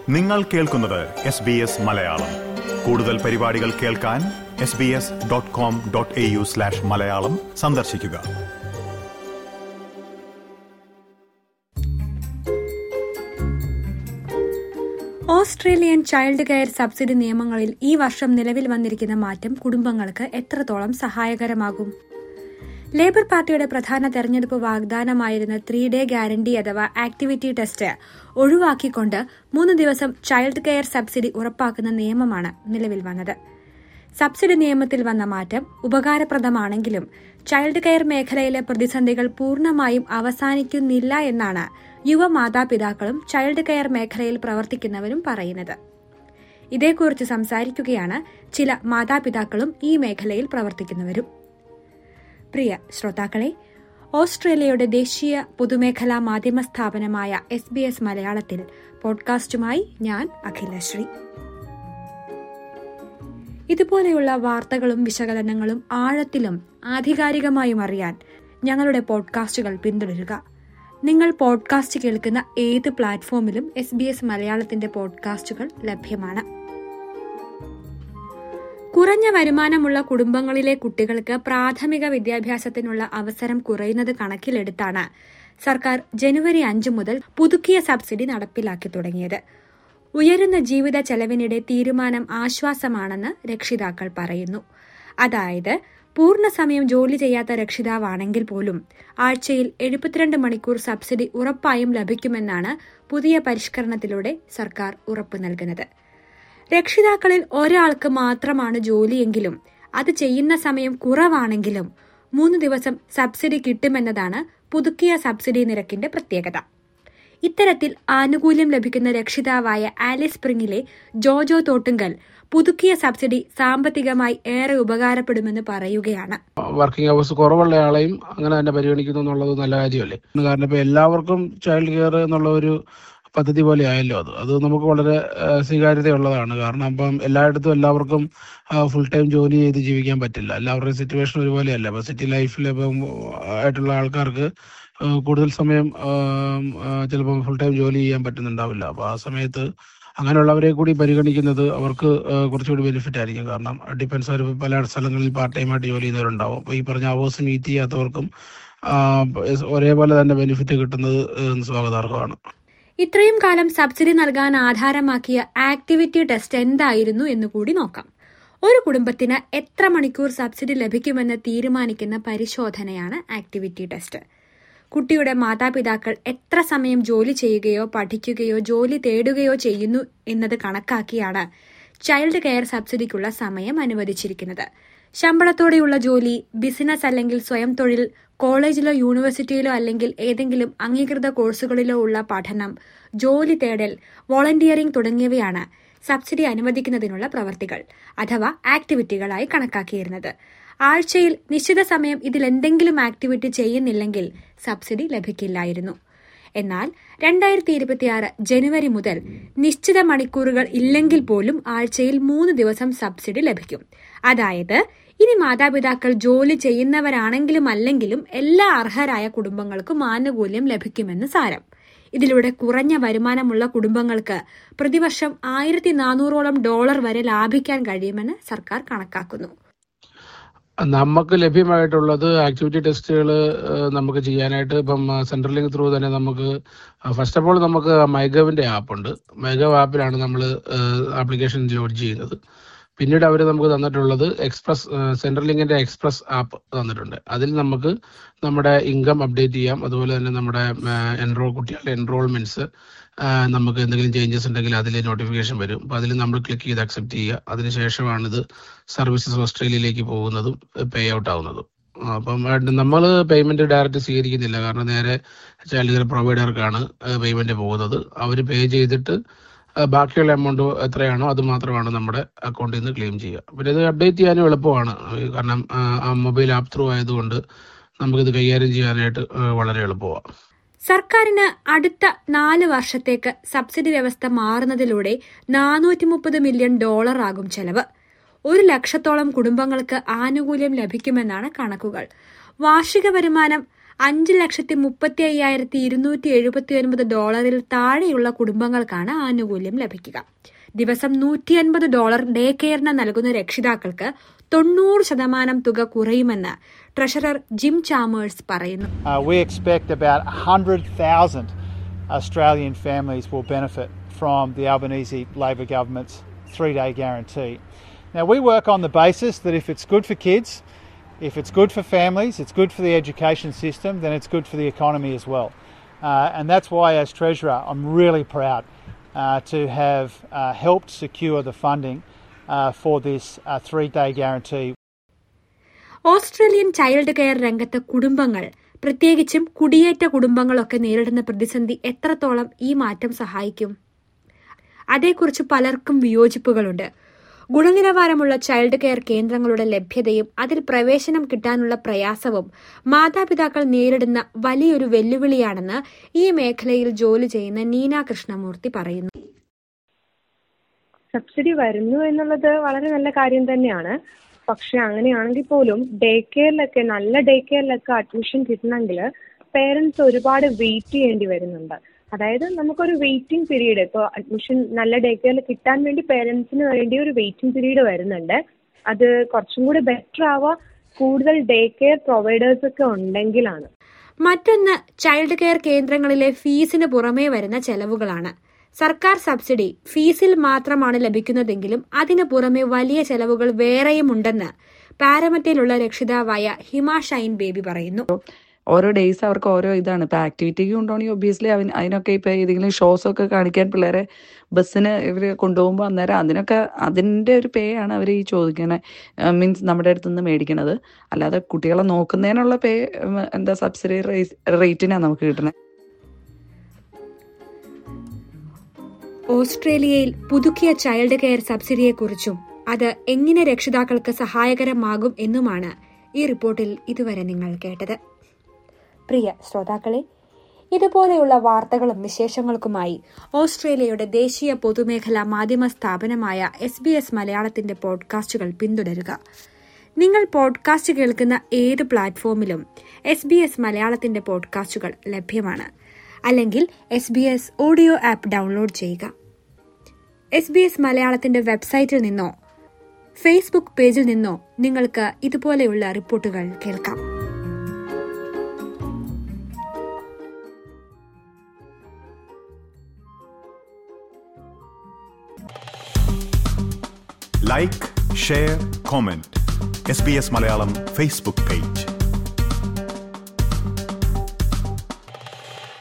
നിങ്ങൾ കേൾക്കുന്നത് S B S Malayalam കൂടുതൽ പരിപാടികൾ കേൾക്കാൻ S B S dot com dot A U slash Malayalam സന്ദർശിക്കുക ഓസ്ട്രേലിയൻ ചൈൽഡ് കെയർ സബ്സിഡി നിയമങ്ങളിൽ ഈ വർഷം നിലവിൽ വന്നിരിക്കുന്ന മാറ്റം കുടുംബങ്ങൾക്ക് എത്രത്തോളം സഹായകരമാകും ലേബർ പാർട്ടിയുടെ പ്രധാന തെരഞ്ഞെടുപ്പ് വാഗ്ദാനമായിരുന്ന ത്രീ ഡേ ഗ്യാരണ്ടി അഥവാ ആക്ടിവിറ്റി ടെസ്റ്റ് ഒഴിവാക്കിക്കൊണ്ട് മൂന്ന് ദിവസം ചൈൽഡ് കെയർ സബ്സിഡി ഉറപ്പാക്കുന്ന നിയമമാണ് നിലവിൽ വന്നത് സബ്സിഡി നിയമത്തിൽ വന്ന മാറ്റം ഉപകാരപ്രദമാണെങ്കിലും ചൈൽഡ് കെയർ മേഖലയിലെ പ്രതിസന്ധികൾ പൂർണ്ണമായും അവസാനിക്കുന്നില്ല എന്നാണ് യുവ മാതാപിതാക്കളും ചൈൽഡ് കെയർ മേഖലയിൽ പ്രവർത്തിക്കുന്നവരും പറയുന്നത് ഇതേക്കുറിച്ച് സംസാരിക്കുകയാണ് ചില മാതാപിതാക്കളും ഈ മേഖലയിൽ പ്രവർത്തിക്കുന്നവരും പ്രിയ ശ്രോതാക്കളെ ഓസ്ട്രേലിയയുടെ ദേശീയ പൊതുമേഖലാ മാധ്യമ സ്ഥാപനമായ എസ് ബി എസ് മലയാളത്തിൽ പോഡ്കാസ്റ്റുമായി ഞാൻ അഖിലശ്രീ ഇതുപോലെയുള്ള വാർത്തകളും വിശകലനങ്ങളും ആഴത്തിലും ആധികാരികമായും അറിയാൻ ഞങ്ങളുടെ പോഡ്കാസ്റ്റുകൾ പിന്തുടരുക നിങ്ങൾ പോഡ്കാസ്റ്റ് കേൾക്കുന്ന ഏത് പ്ലാറ്റ്ഫോമിലും എസ് ബി എസ് മലയാളത്തിന്റെ പോഡ്കാസ്റ്റുകൾ ലഭ്യമാണ് കുറഞ്ഞ വരുമാനമുള്ള കുടുംബങ്ങളിലെ കുട്ടികൾക്ക് പ്രാഥമിക വിദ്യാഭ്യാസത്തിനുള്ള അവസരം കുറയുന്നത് കണക്കിലെടുത്താണ് സർക്കാർ ജനുവരി അഞ്ച് മുതൽ പുതുക്കിയ സബ്സിഡി നടപ്പിലാക്കി തുടങ്ങിയത് ഉയരുന്ന ജീവിത ചെലവിനിടെ തീരുമാനം ആശ്വാസമാണെന്ന് രക്ഷിതാക്കൾ പറയുന്നു അതായത് പൂർണ്ണസമയം ജോലി ചെയ്യാത്ത രക്ഷിതാവാണെങ്കിൽ പോലും ആഴ്ചയിൽ എഴുപത്തിരണ്ട് മണിക്കൂർ സബ്സിഡി ഉറപ്പായും ലഭിക്കുമെന്നാണ് പുതിയ പരിഷ്കരണത്തിലൂടെ സർക്കാർ ഉറപ്പു നൽകുന്നത് രക്ഷിതാക്കളിൽ ഒരാൾക്ക് മാത്രമാണ് ജോലിയെങ്കിലും അത് ചെയ്യുന്ന സമയം കുറവാണെങ്കിലും മൂന്ന് ദിവസം സബ്സിഡി കിട്ടുമെന്നതാണ് പുതുക്കിയ സബ്സിഡി നിരക്കിന്റെ പ്രത്യേകത ഇത്തരത്തിൽ ആനുകൂല്യം ലഭിക്കുന്ന രക്ഷിതാവായ ആലിസ് സ്പ്രിങ്ങിലെ ജോജോ തോട്ടുങ്കൽ പുതുക്കിയ സബ്സിഡി സാമ്പത്തികമായി ഏറെ ഉപകാരപ്പെടുമെന്ന് പറയുകയാണ് വർക്കിംഗ് അവേഴ്സ് കുറവുള്ള ആളെയും അങ്ങനെ തന്നെ പരിഗണിക്കുന്നു എന്നുള്ളത് നല്ല കാര്യമല്ലേ കാരണം ഇപ്പൊ എല്ലാവർക്കും ചൈൽഡ് കെയർ എന്നുള്ള ഒരു പദ്ധതി പോലെ ആയല്ലോ അത് അത് നമുക്ക് വളരെ സ്വീകാര്യതയുള്ളതാണ് കാരണം അപ്പം എല്ലായിടത്തും എല്ലാവർക്കും ഫുൾ ടൈം ജോലി ചെയ്ത് ജീവിക്കാൻ പറ്റില്ല എല്ലാവരുടെയും സിറ്റുവേഷൻ ഒരുപോലെയല്ല ഇപ്പൊ സിറ്റി ലൈഫിൽ ഇപ്പം ആയിട്ടുള്ള ആൾക്കാർക്ക് കൂടുതൽ സമയം ചിലപ്പോൾ ഫുൾ ടൈം ജോലി ചെയ്യാൻ പറ്റുന്നുണ്ടാവില്ല അപ്പൊ ആ സമയത്ത് അങ്ങനെയുള്ളവരെ കൂടി പരിഗണിക്കുന്നത് അവർക്ക് കുറച്ചുകൂടി ബെനിഫിറ്റ് ആയിരിക്കും കാരണം ഡിപ്പെൻസ് അവർ പല സ്ഥലങ്ങളിൽ പാർട്ട് ടൈം ആയിട്ട് ജോലി ചെയ്യുന്നവരുണ്ടാവും അപ്പൊ ഈ പറഞ്ഞ അവേഴ്സ് മീറ്റ് ചെയ്യാത്തവർക്കും ഒരേപോലെ തന്നെ ബെനിഫിറ്റ് കിട്ടുന്നത് സ്വാഗതാർഹമാണ് ഇത്രയും കാലം സബ്സിഡി നൽകാൻ ആധാരമാക്കിയ ആക്ടിവിറ്റി ടെസ്റ്റ് എന്തായിരുന്നു എന്ന് കൂടി നോക്കാം ഒരു കുടുംബത്തിന് എത്ര മണിക്കൂർ സബ്സിഡി ലഭിക്കുമെന്ന് തീരുമാനിക്കുന്ന പരിശോധനയാണ് ആക്ടിവിറ്റി ടെസ്റ്റ് കുട്ടിയുടെ മാതാപിതാക്കൾ എത്ര സമയം ജോലി ചെയ്യുകയോ പഠിക്കുകയോ ജോലി തേടുകയോ ചെയ്യുന്നു എന്നത് കണക്കാക്കിയാണ് ചൈൽഡ് കെയർ സബ്സിഡിക്കുള്ള സമയം അനുവദിച്ചിരിക്കുന്നത് ശമ്പളത്തോടെയുള്ള ജോലി ബിസിനസ് അല്ലെങ്കിൽ സ്വയം തൊഴിൽ കോളേജിലോ യൂണിവേഴ്സിറ്റിയിലോ അല്ലെങ്കിൽ ഏതെങ്കിലും അംഗീകൃത കോഴ്സുകളിലോ ഉള്ള പഠനം ജോലി തേടൽ വോളണ്ടിയറിംഗ് തുടങ്ങിയവയാണ് സബ്സിഡി അനുവദിക്കുന്നതിനുള്ള പ്രവർത്തികൾ അഥവാ ആക്ടിവിറ്റികളായി കണക്കാക്കിയിരുന്നത് ആഴ്ചയിൽ നിശ്ചിത സമയം ഇതിൽ എന്തെങ്കിലും ആക്ടിവിറ്റി ചെയ്യുന്നില്ലെങ്കിൽ സബ്സിഡി ലഭിക്കില്ലായിരുന്നു എന്നാൽ രണ്ടായിരത്തി ഇരുപത്തിയാറ് ജനുവരി മുതൽ നിശ്ചിത മണിക്കൂറുകൾ ഇല്ലെങ്കിൽ പോലും ആഴ്ചയിൽ മൂന്ന് ദിവസം സബ്സിഡി ലഭിക്കും അതായത് ഇനി മാതാപിതാക്കൾ ജോലി ചെയ്യുന്നവരാണെങ്കിലും അല്ലെങ്കിലും എല്ലാ അർഹരായ കുടുംബങ്ങൾക്കും ആനുകൂല്യം ലഭിക്കുമെന്ന് സാരം ഇതിലൂടെ കുറഞ്ഞ വരുമാനമുള്ള കുടുംബങ്ങൾക്ക് പ്രതിവർഷം ആയിരത്തി നാനൂറോളം ഡോളർ വരെ ലാഭിക്കാൻ കഴിയുമെന്ന് സർക്കാർ കണക്കാക്കുന്നു നമുക്ക് ലഭ്യമായിട്ടുള്ളത് ആക്ടിവിറ്റി ടെസ്റ്റുകൾ നമുക്ക് ചെയ്യാനായിട്ട് ഇപ്പം സെൻട്രൽ ലിങ്ക് ത്രൂ തന്നെ നമുക്ക് ഫസ്റ്റ് ഓഫ് ഓൾ നമുക്ക് മൈഗവിന്റെ ആപ്പ് ഉണ്ട് മൈഗവ് ആപ്പിലാണ് നമ്മൾ ആപ്ലിക്കേഷൻ ലോഡ് ചെയ്യുന്നത് പിന്നീട് അവർ നമുക്ക് തന്നിട്ടുള്ളത് എക്സ്പ്രസ് സെൻട്രൽ ലിങ്കിന്റെ എക്സ്പ്രസ് ആപ്പ് തന്നിട്ടുണ്ട് അതിൽ നമുക്ക് നമ്മുടെ ഇൻകം അപ്ഡേറ്റ് ചെയ്യാം അതുപോലെ തന്നെ നമ്മുടെ എൻറോൾ കുട്ടികളുടെ എൻറോൾമെന്റ്സ് നമുക്ക് എന്തെങ്കിലും ചേഞ്ചസ് ഉണ്ടെങ്കിൽ അതിൽ നോട്ടിഫിക്കേഷൻ വരും അപ്പോൾ അതിൽ നമ്മൾ ക്ലിക്ക് ചെയ്ത് അക്സെപ്റ്റ് ചെയ്യുക അതിനുശേഷമാണ് ഇത് സർവീസസ് ഓസ്ട്രേലിയയിലേക്ക് പോകുന്നതും പേ ഔട്ട് ആവുന്നതും അപ്പം നമ്മൾ പേയ്മെന്റ് ഡയറക്റ്റ് സ്വീകരിക്കുന്നില്ല കാരണം നേരെ ചൈൽഡ് കെയർ പ്രൊവൈഡർക്കാണ് പേയ്മെന്റ് പോകുന്നത് അവർ പേ ചെയ്തിട്ട് ബാക്കിയുള്ള എമൗണ്ട് എത്രയാണോ അത് മാത്രമാണ് നമ്മുടെ അക്കൗണ്ടിൽ നിന്ന് ക്ലെയിം ചെയ്യുക പിന്നെ ഇത് അപ്ഡേറ്റ് ചെയ്യാനും എളുപ്പമാണ് കാരണം മൊബൈൽ ആപ്പ് ത്രൂ ആയതുകൊണ്ട് നമുക്കിത് കൈകാര്യം ചെയ്യാനായിട്ട് വളരെ എളുപ്പമാണ് സർക്കാരിന് അടുത്ത നാല് വർഷത്തേക്ക് സബ്സിഡി വ്യവസ്ഥ മാറുന്നതിലൂടെ നാനൂറ്റി മുപ്പത് മില്യൺ ഡോളർ ആകും ചെലവ് ഒരു ലക്ഷത്തോളം കുടുംബങ്ങൾക്ക് ആനുകൂല്യം ലഭിക്കുമെന്നാണ് കണക്കുകൾ വാർഷിക വരുമാനം അഞ്ച് ലക്ഷത്തി മുപ്പത്തി അയ്യായിരത്തി ഇരുന്നൂറ്റി എഴുപത്തി ഒൻപത് ഡോളറിൽ താഴെയുള്ള കുടുംബങ്ങൾക്കാണ് ആനുകൂല്യം ലഭിക്കുക ദിവസം നൂറ്റി അൻപത് ഡോളർ ഡേ കെയറിന് നൽകുന്ന രക്ഷിതാക്കൾക്ക് തൊണ്ണൂറ് ശതമാനം തുക കുറയുമെന്ന് ട്രഷറർ ജിം ചാമേഴ്സ് പറയുന്നു Uh, we expect about 100,000 Australian families will benefit from the Albanese Labor government's three day guarantee. Now, we work on the basis that if it's good for kids, if it's good for families, it's good for the education system, then it's good for the economy as well. Uh, and that's why, as Treasurer, I'm really proud uh, to have uh, helped secure the funding uh, for this uh, three day guarantee Australian child care രംഗത്തെ കുടുംബങ്ങൾ പ്രത്യേകിച്ചും കുടിയേറ്റ കുടുംബങ്ങളൊക്കെ നേരിടുന്ന പ്രതിസന്ധി എത്രത്തോളം ഈ മാറ്റം സഹായിക്കും അതേക്കുറിച്ച് പലർക്കും വിയോജിപ്പുകളുണ്ട് ഗുണനിലവാരമുള്ള ചൈൽഡ് കെയർ കേന്ദ്രങ്ങളുടെ ലഭ്യതയും അതിൽ പ്രവേശനം കിട്ടാനുള്ള പ്രയാസവും മാതാപിതാക്കൾ നേരിടുന്ന വലിയൊരു വെല്ലുവിളിയാണെന്ന് ഈ മേഖലയിൽ ജോലി ചെയ്യുന്ന നീന കൃഷ്ണമൂർത്തി പറയുന്നു സബ്സിഡി വരുന്നു എന്നുള്ളത് വളരെ നല്ല കാര്യം തന്നെയാണ് പക്ഷെ അങ്ങനെയാണെങ്കിൽ പോലും ഡേ കെയറിലൊക്കെ നല്ല ഡേ കെയറിലൊക്കെ അഡ്മിഷൻ കിട്ടണമെങ്കിൽ പേരൻസ് ഒരുപാട് വെയിറ്റ് ചെയ്യേണ്ടി വരുന്നുണ്ട് അതായത് നമുക്കൊരു വെയിറ്റിംഗ് പീരീഡ് ഇപ്പോൾ അഡ്മിഷൻ നല്ല ഡേ കെയറിൽ കിട്ടാൻ വേണ്ടി പേരൻസിന് വേണ്ടി ഒരു വെയിറ്റിംഗ് പീരീഡ് വരുന്നുണ്ട് അത് കുറച്ചും കൂടി ബെറ്റർ ആവുക കൂടുതൽ ഡേ കെയർ പ്രൊവൈഡേഴ്സ് ഒക്കെ ഉണ്ടെങ്കിലാണ് മറ്റൊന്ന് ചൈൽഡ് കെയർ കേന്ദ്രങ്ങളിലെ ഫീസിന് പുറമേ വരുന്ന ചെലവുകളാണ് സർക്കാർ സബ്സിഡി ഫീസിൽ മാത്രമാണ് ലഭിക്കുന്നതെങ്കിലും അതിനു പുറമെ വലിയ ചെലവുകൾ വേറെയും ഉണ്ടെന്ന് പാരമറ്റയിലുള്ള രക്ഷിതാവായ ഹിമ ഷൈൻ ബേബി പറയുന്നു ഓരോ ഡേയ്സ് അവർക്ക് ഓരോ ഇതാണ് ഇപ്പൊ ആക്ടിവിറ്റിക്ക് കൊണ്ടുപോകണമെങ്കിൽ ഒബിയസ്ലി അവൻ അതിനൊക്കെ ഇപ്പൊ ഏതെങ്കിലും ഷോസ് ഒക്കെ കാണിക്കാൻ പിള്ളേരെ ബസ്സിന് ഇവര് കൊണ്ടുപോകുമ്പോൾ അന്നേരം അതിനൊക്കെ അതിന്റെ ഒരു പേ ആണ് അവർ ഈ ചോദിക്കണേ മീൻസ് നമ്മുടെ അടുത്ത് നിന്ന് മേടിക്കണത് അല്ലാതെ കുട്ടികളെ നോക്കുന്നതിനുള്ള പേ എന്താ സബ്സിഡി റേറ്റിനാണ് നമുക്ക് കിട്ടുന്നത് ഓസ്ട്രേലിയയിൽ പുതുക്കിയ ചൈൽഡ് കെയർ സബ്സിഡിയെക്കുറിച്ചും അത് എങ്ങനെ രക്ഷിതാക്കൾക്ക് സഹായകരമാകും എന്നുമാണ് ഈ റിപ്പോർട്ടിൽ ഇതുവരെ നിങ്ങൾ കേട്ടത് പ്രിയ ശ്രോതാക്കളെ ഇതുപോലെയുള്ള വാർത്തകളും വിശേഷങ്ങൾക്കുമായി ഓസ്ട്രേലിയയുടെ ദേശീയ പൊതുമേഖലാ മാധ്യമ സ്ഥാപനമായ എസ് ബി എസ് മലയാളത്തിന്റെ പോഡ്കാസ്റ്റുകൾ പിന്തുടരുക നിങ്ങൾ പോഡ്കാസ്റ്റ് കേൾക്കുന്ന ഏത് പ്ലാറ്റ്ഫോമിലും എസ് ബി എസ് മലയാളത്തിന്റെ പോഡ്കാസ്റ്റുകൾ ലഭ്യമാണ് അല്ലെങ്കിൽ S B S audio app download ചെയ്യുക എസ് ബി എസ് മലയാളത്തിന്റെ വെബ്സൈറ്റിൽ നിന്നോ ഫേസ്ബുക്ക് പേജിൽ നിന്നോ നിങ്ങൾക്ക് ഇതുപോലെയുള്ള റിപ്പോർട്ടുകൾ കേൾക്കാം like share comment S B S Malayalam Facebook page